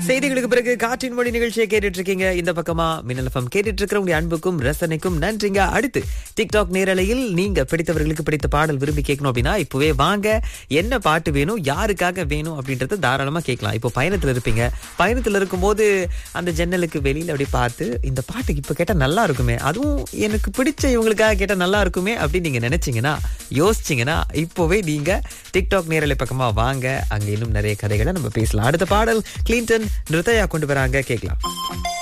செய்திகளுக்கு பிறகு காற்றின் மொழி நிகழ்ச்சியை கேட்டுட்டு இருக்கீங்க இந்த பக்கமா மின்னல் எஃப்எம் கேட்டுட்டு இருக்கிற உங்க அன்புக்கும் ரசனைக்கும் நன்றிங்க அடுத்து டிக்டாக் நேரலையில் நீங்க பிடித்தவர்களுக்கு பிடித்த பாடல் விரும்பி கேட்கணும் அப்படின்னா இப்பவே வாங்க என்ன பாட்டு வேணும் யாருக்காக வேணும் அப்படின்றத தாராளமா கேட்கலாம் இப்போ பயணத்துல இருப்பீங்க பயணத்துல இருக்கும்போது அந்த ஜன்னலுக்கு வெளியில அப்படி பார்த்து இந்த பாட்டுக்கு இப்ப கேட்டா நல்லா இருக்குமே அதுவும் எனக்கு பிடிச்ச இவங்களுக்காக கேட்டா நல்லா இருக்குமே அப்படின்னு நீங்க நினைச்சீங்கன்னா யோசிச்சீங்கன்னா இப்போவே நீங்க டிக்டாக் நேரலை பக்கமா வாங்க அங்க இன்னும் நிறைய கதைகளை நம்ம பேசலாம் அடுத்த பாடல் கிளின்டன் நிருத்தயா கொண்டு வராங்க கேட்கலாம்